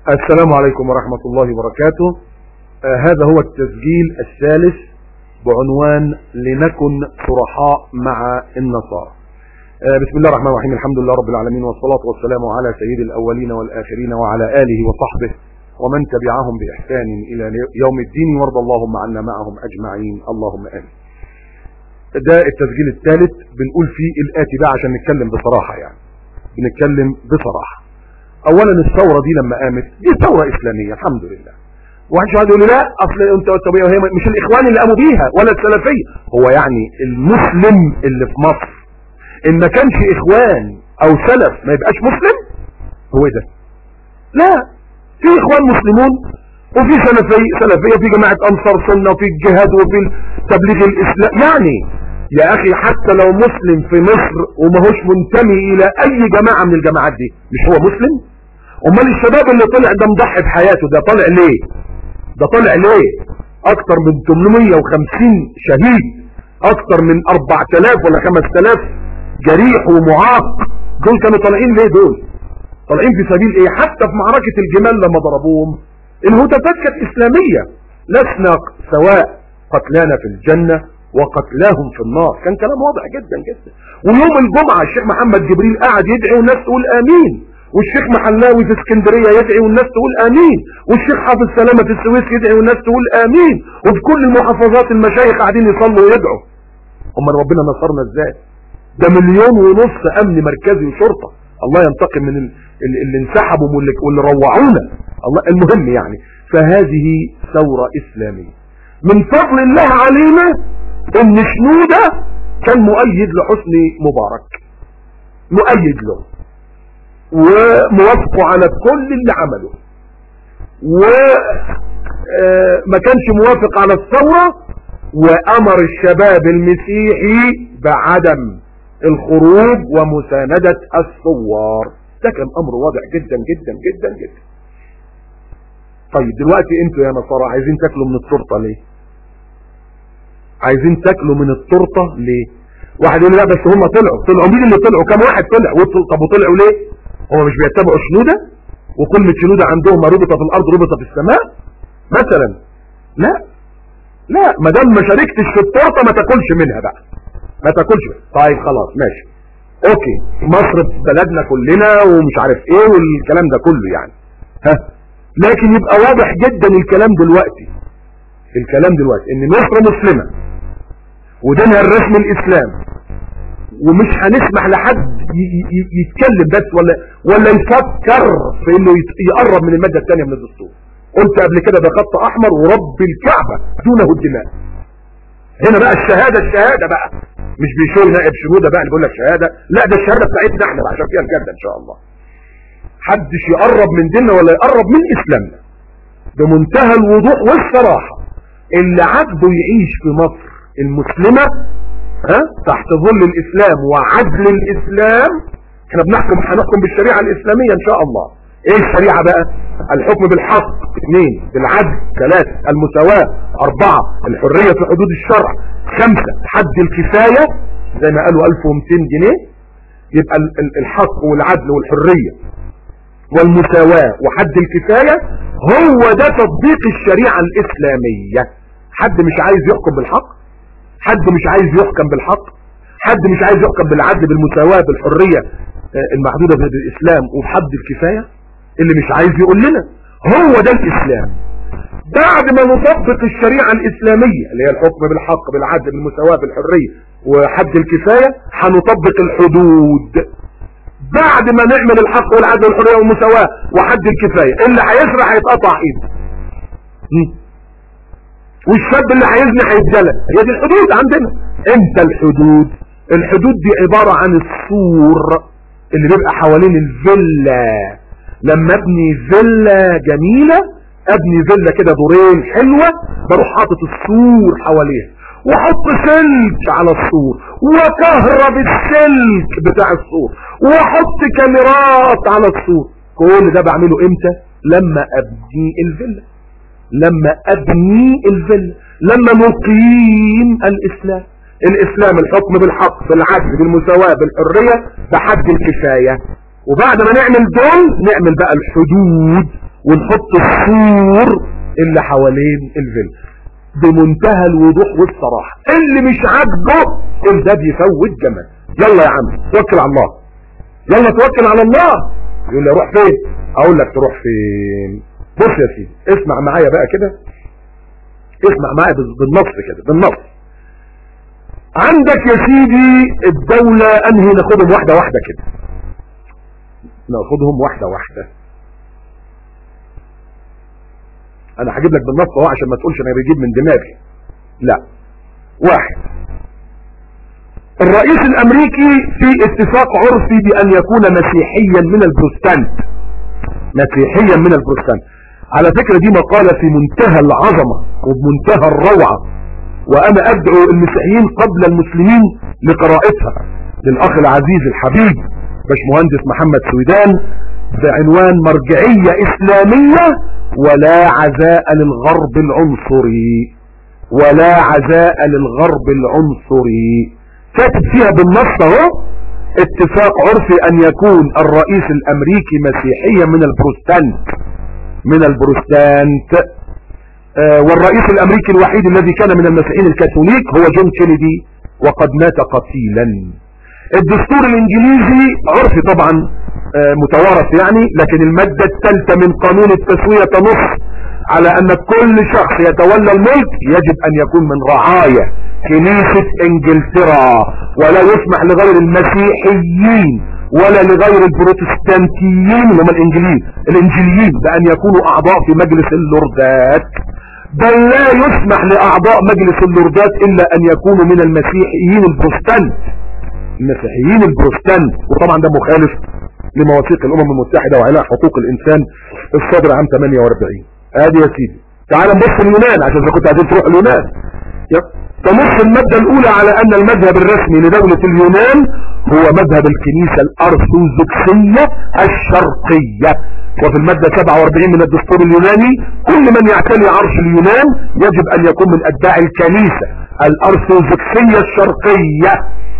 السلام عليكم ورحمة الله وبركاته آه هذا هو التسجيل الثالث بعنوان لنكن صرحاء مع النصارى آه بسم الله الرحمن الرحيم الحمد لله رب العالمين والصلاة والسلام على سيد الأولين والآخرين وعلى آله وصحبه ومن تبعهم بإحسان إلى يوم الدين وارض اللهم عنا معهم أجمعين اللهم آمين ده التسجيل الثالث بنقول فيه الآتي بقى عشان نتكلم بصراحة يعني بنتكلم بصراحة اولا الثورة دي لما قامت دي ثورة اسلامية الحمد لله واحد شو يقول لي لا اصل انت طب هي مش الاخوان اللي قاموا بيها ولا السلفية هو يعني المسلم اللي في مصر ان ما كانش اخوان او سلف ما يبقاش مسلم هو ده لا في اخوان مسلمون وفي سلفية سلفية في جماعة انصار سنة وفي الجهاد وفي تبليغ الاسلام يعني يا اخي حتى لو مسلم في مصر وماهوش منتمي الى اي جماعة من الجماعات دي مش هو مسلم امال الشباب اللي طلع ده مضحي بحياته ده طالع ليه ده طالع ليه اكتر من 850 شهيد اكتر من 4000 ولا 5000 جريح ومعاق دول كانوا طالعين ليه دول طالعين في سبيل ايه حتى في معركة الجمال لما ضربوهم الهتافات كانت اسلامية لسنا سواء قتلانا في الجنة وقتلاهم في النار كان كلام واضح جدا جدا ويوم الجمعة الشيخ محمد جبريل قاعد يدعي والناس تقول امين والشيخ محلاوي في اسكندرية يدعي والناس تقول امين والشيخ حافظ سلامة في السويس يدعي والناس تقول امين وفي كل المحافظات المشايخ قاعدين يصلوا ويدعوا هم ربنا نصرنا ازاي ده مليون ونص امن مركزي وشرطة الله ينتقم من اللي انسحبوا واللي روعونا الله المهم يعني فهذه ثورة اسلامية من فضل الله علينا ان شنودة كان مؤيد لحسني مبارك مؤيد له وموافقه على كل اللي عمله وما كانش موافق على الثورة وامر الشباب المسيحي بعدم الخروج ومساندة الثوار ده كان امر واضح جدا جدا جدا جدا طيب دلوقتي انتوا يا نصارى عايزين تاكلوا من التورته ليه عايزين تاكلوا من التورته ليه واحد يقول لا بس هم طلعوا طلعوا مين اللي طلعوا كم واحد طلع طب وطلعوا ليه هم مش بيتبعوا شنودة وكل شنودة عندهم ربطة في الارض ربطة في السماء مثلا لا لا ما دام ما شاركتش في التورته ما تاكلش منها بقى ما تاكلش منها. طيب خلاص ماشي اوكي مصر بلدنا كلنا ومش عارف ايه والكلام ده كله يعني ها لكن يبقى واضح جدا الكلام دلوقتي الكلام دلوقتي ان مصر مسلمة ودينها الرسم الاسلام ومش هنسمح لحد يتكلم بس ولا ولا يفكر في انه يقرب من المادة الثانية من الدستور قلت قبل كده ده خط احمر ورب الكعبة دونه الدماء هنا بقى الشهادة الشهادة بقى مش بيشوي نائب شهودة بقى اللي بيقول لك شهادة لا ده الشهادة بتاعتنا احنا عشان فيها الجنة ان شاء الله حدش يقرب من ديننا ولا يقرب من اسلامنا بمنتهى الوضوح والصراحة اللي عاجبه يعيش في مصر المسلمة ها تحت ظل الاسلام وعدل الاسلام احنا بنحكم هنحكم بالشريعة الاسلامية ان شاء الله ايه الشريعة بقى الحكم بالحق اثنين بالعدل ثلاثة المساواة اربعة الحرية في حدود الشرع خمسة حد الكفاية زي ما قالوا 1200 جنيه يبقى الحق والعدل والحرية والمساواة وحد الكفاية هو ده تطبيق الشريعة الاسلامية حد مش عايز يحكم بالحق حد مش عايز يحكم بالحق حد مش عايز يحكم بالعدل بالمساواة بالحرية المحدودة بالاسلام وبحد الكفاية اللي مش عايز يقول لنا هو ده الاسلام بعد ما نطبق الشريعة الاسلامية اللي هي الحكم بالحق بالعدل بالمساواة بالحرية وحد الكفاية هنطبق الحدود بعد ما نعمل الحق والعدل والحرية والمساواة وحد الكفاية اللي هيسرع هيتقطع ايده والشاب اللي هيزني هيتجلد هي دي الحدود عندنا امتى الحدود الحدود دي عبارة عن السور اللي بيبقى حوالين الفيلا لما ابني فيلا جميلة ابني فيلا كده دورين حلوة بروح حاطط السور حواليها واحط سلك على السور وكهرب السلك بتاع السور واحط كاميرات على السور كل ده بعمله امتى لما ابني الفيلا لما ابني الفيلا لما نقيم الاسلام الاسلام الحكم بالحق بالعدل بالمساواة بالحرية بحد الكفاية وبعد ما نعمل دول نعمل بقى الحدود ونحط السور اللي حوالين الفيلا بمنتهى الوضوح والصراحة اللي مش عاجبه الباب يفوت جمل يلا يا عم توكل على الله يلا توكل على الله يقول لي اروح فين اقول لك تروح فين بص يا سيدي اسمع معايا بقى كده اسمع معايا بالنص كده بالنص عندك يا سيدي الدولة انهي ناخدهم واحدة واحدة كده ناخدهم واحدة واحدة انا هجيب لك بالنص اهو عشان ما تقولش انا بجيب من دماغي لا واحد الرئيس الامريكي في اتفاق عرفي بان يكون مسيحيا من البروتستانت مسيحيا من البروتستانت على فكرة دي مقالة في منتهى العظمة وبمنتهى الروعة وانا ادعو المسيحيين قبل المسلمين لقراءتها للاخ العزيز الحبيب باشمهندس محمد سويدان بعنوان مرجعية اسلامية ولا عزاء للغرب العنصري ولا عزاء للغرب العنصري كاتب فيها بالنص اهو اتفاق عرفي ان يكون الرئيس الامريكي مسيحيا من البروستانت من البروستانت آه والرئيس الامريكي الوحيد الذي كان من المسيحيين الكاثوليك هو جون كينيدي وقد مات قتيلا الدستور الانجليزي عرفي طبعا آه متوارث يعني لكن المادة الثالثة من قانون التسوية تنص على ان كل شخص يتولى الملك يجب ان يكون من رعاية كنيسة انجلترا ولا يسمح لغير المسيحيين ولا لغير البروتستانتيين اللي هم الانجليين الانجليين بان يكونوا اعضاء في مجلس اللوردات بل لا يسمح لاعضاء مجلس اللوردات الا ان يكونوا من المسيحيين البروتستانت المسيحيين البروتستانت وطبعا ده مخالف لمواثيق الامم المتحدة وعلاء حقوق الانسان الصادر عام 48 ادي يا سيدي تعال نبص اليونان عشان اذا كنت عايزين تروح اليونان تنص المادة الاولى على ان المذهب الرسمي لدولة اليونان هو مذهب الكنيسة الارثوذكسية الشرقية وفي المادة 47 من الدستور اليوناني كل من يعتني عرش اليونان يجب ان يكون من اتباع الكنيسة الارثوذكسية الشرقية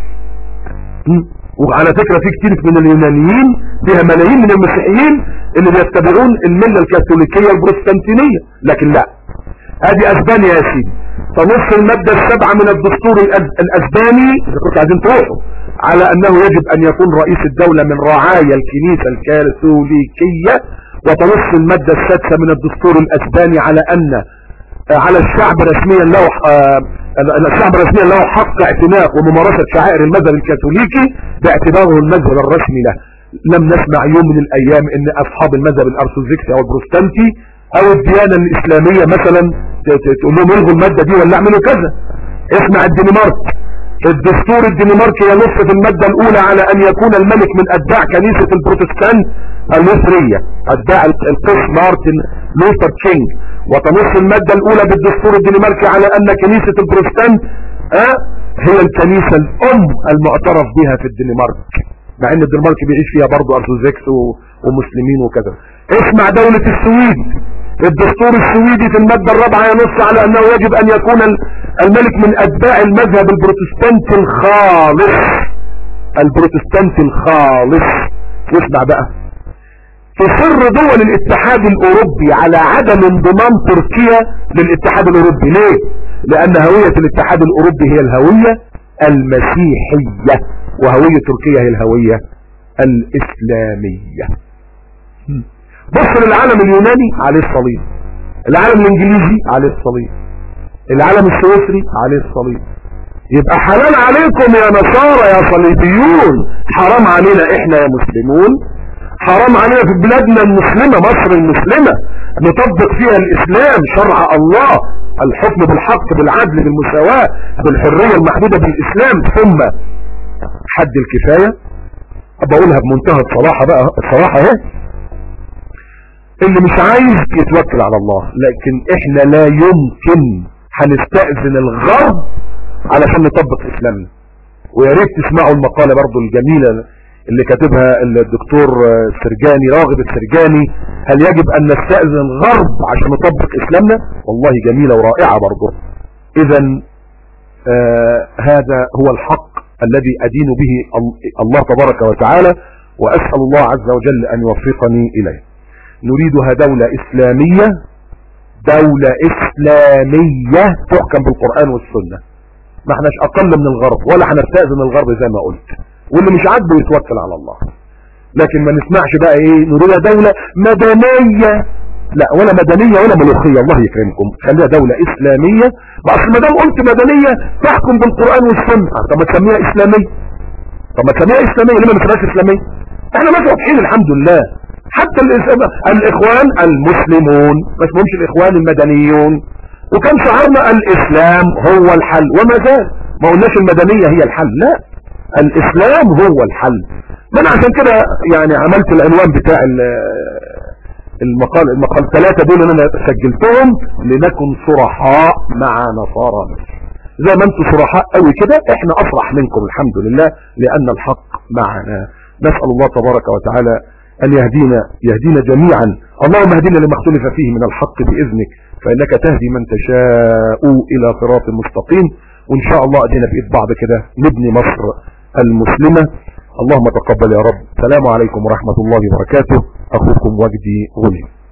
وعلى فكرة في كتير من اليونانيين فيها ملايين من المسيحيين اللي بيتبعون الملة الكاثوليكية البروتستانتينية لكن لا ادي اسبانيا يا سيدي فنص المادة السبعة من الدستور الاسباني اذا كنت عايزين تروحوا على انه يجب ان يكون رئيس الدولة من رعايا الكنيسة الكاثوليكية وتنص المادة السادسة من الدستور الاسباني على ان على الشعب رسميا له الشعب رسميا له حق اعتناق وممارسة شعائر المذهب الكاثوليكي باعتباره المذهب الرسمي له لم نسمع يوم من الايام ان اصحاب المذهب الارثوذكسي او البروتستانتي او الديانة الاسلامية مثلا تقول لهم الغوا المادة دي ولا اعملوا كذا اسمع الدنمارك الدستور الدنماركي ينص في المادة الاولى على ان يكون الملك من اتباع كنيسة البروتستانت اللوثرية اتباع القس مارتن لوثر كينج وتنص المادة الاولى بالدستور الدنماركي على ان كنيسة البروتستانت اه هي الكنيسة الام المعترف بها في الدنمارك مع ان الدنمارك بيعيش فيها برضه ارثوذكس ومسلمين وكذا اسمع دولة السويد الدستور السويدي في المادة الرابعة ينص على انه يجب ان يكون الملك من اتباع المذهب البروتستانتي الخالص البروتستانتي الخالص واسمع بقى تصر دول الاتحاد الاوروبي على عدم انضمام تركيا للاتحاد الاوروبي ليه لان هوية الاتحاد الاوروبي هي الهوية المسيحية وهوية تركيا هي الهوية الاسلامية بص للعالم اليوناني عليه الصليب العالم الانجليزي عليه الصليب العالم السويسري عليه الصليب يبقى حلال عليكم يا نصارى يا صليبيون حرام علينا احنا يا مسلمون حرام علينا في بلادنا المسلمة مصر المسلمة نطبق فيها الاسلام شرع الله الحكم بالحق بالعدل بالمساواة بالحرية المحدودة بالاسلام ثم حد الكفاية بقولها بمنتهى الصراحة بقى الصراحة اهي اللي مش عايز يتوكل على الله لكن احنا لا يمكن هنستأذن الغرب علشان نطبق اسلامنا ويا ريت تسمعوا المقالة برضو الجميلة اللي كاتبها الدكتور سرجاني راغب السرجاني هل يجب ان نستأذن الغرب عشان نطبق اسلامنا والله جميلة ورائعة برضو اذا آه هذا هو الحق الذي ادين به الله تبارك وتعالى واسأل الله عز وجل ان يوفقني اليه نريدها دولة اسلامية دولة اسلامية تحكم بالقرآن والسنة ما احناش اقل من الغرب ولا هنستأذن الغرب زي ما قلت واللي مش عاجبه يتوكل على الله لكن ما نسمعش بقى ايه نريدها دولة مدنية لا ولا مدنية ولا ملوخية الله يكرمكم خليها دولة اسلامية بس ما دام قلت مدنية تحكم بالقرآن والسنة طب ما تسميها اسلامية طب ما تسميها اسلامية ليه ما نسميهاش اسلامية احنا مش واضحين الحمد لله حتى الاخوان المسلمون ما اسمهمش الاخوان المدنيون وكان شعارنا الاسلام هو الحل وما زال ما قلناش المدنية هي الحل لا الاسلام هو الحل من عشان كده يعني عملت العنوان بتاع المقال المقال ثلاثة دول انا سجلتهم لنكن صرحاء مع نصارى مصر زي ما انتم صرحاء قوي كده احنا افرح منكم الحمد لله لان الحق معنا نسأل الله تبارك وتعالى ان يهدينا يهدينا جميعا اللهم اهدنا لما اختلف فيه من الحق باذنك فانك تهدي من تشاء الى صراط مستقيم وان شاء الله ادينا بايد بعض كده نبني مصر المسلمة اللهم تقبل يا رب السلام عليكم ورحمة الله وبركاته اخوكم وجدي غني